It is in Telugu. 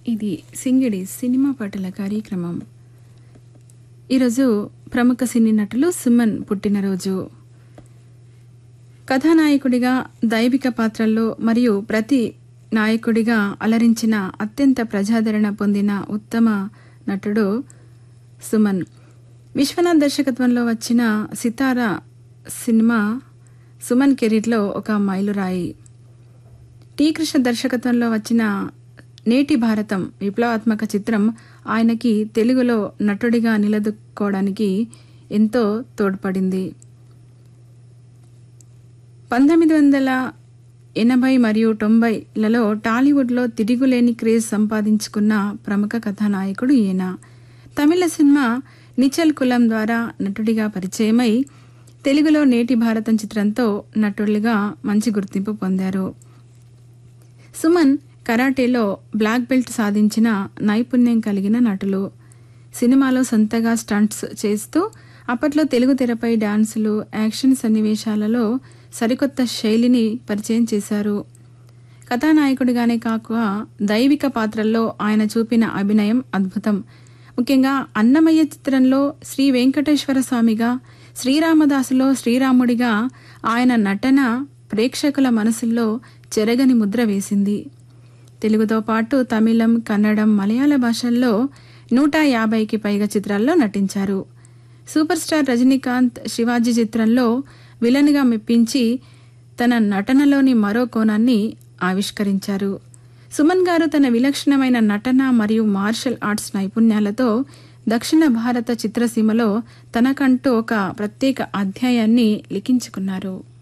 ఇది సింగిడి సినిమా పాటల కార్యక్రమం ఈరోజు ప్రముఖ సినీ నటులు సుమన్ పుట్టినరోజు కథానాయకుడిగా దైవిక పాత్రల్లో మరియు ప్రతి నాయకుడిగా అలరించిన అత్యంత ప్రజాదరణ పొందిన ఉత్తమ నటుడు సుమన్ విశ్వనాథ్ దర్శకత్వంలో వచ్చిన సితారా సినిమా సుమన్ కెరీర్లో ఒక మైలురాయి టి కృష్ణ దర్శకత్వంలో వచ్చిన నేటి భారతం విప్లవాత్మక చిత్రం ఆయనకి తెలుగులో నటుడిగా నిలదొక్కోవడానికి ఎంతో తోడ్పడింది పంతొమ్మిది వందల ఎనభై మరియు తొంభైలలో టాలీవుడ్లో తిరుగులేని క్రేజ్ సంపాదించుకున్న ప్రముఖ కథానాయకుడు ఈయన తమిళ సినిమా నిచల్ కులం ద్వారా నటుడిగా పరిచయమై తెలుగులో నేటి భారతం చిత్రంతో నటులుగా మంచి గుర్తింపు పొందారు సుమన్ కరాటేలో బ్లాక్ బెల్ట్ సాధించిన నైపుణ్యం కలిగిన నటులు సినిమాలో సొంతగా స్టంట్స్ చేస్తూ అప్పట్లో తెలుగు తెరపై డాన్సులు యాక్షన్ సన్నివేశాలలో సరికొత్త శైలిని పరిచయం చేశారు కథానాయకుడిగానే కాక దైవిక పాత్రల్లో ఆయన చూపిన అభినయం అద్భుతం ముఖ్యంగా అన్నమయ్య చిత్రంలో శ్రీ వెంకటేశ్వర స్వామిగా శ్రీరామదాసులో శ్రీరాముడిగా ఆయన నటన ప్రేక్షకుల మనసుల్లో చెరగని ముద్ర వేసింది తెలుగుతో పాటు తమిళం కన్నడం మలయాళ భాషల్లో నూట యాభైకి పైగా చిత్రాల్లో నటించారు సూపర్ స్టార్ రజనీకాంత్ శివాజీ చిత్రంలో విలన్గా మెప్పించి తన నటనలోని మరో కోణాన్ని ఆవిష్కరించారు సుమన్ గారు తన విలక్షణమైన నటన మరియు మార్షల్ ఆర్ట్స్ నైపుణ్యాలతో దక్షిణ భారత చిత్రసీమలో తనకంటూ ఒక ప్రత్యేక అధ్యాయాన్ని లిఖించుకున్నారు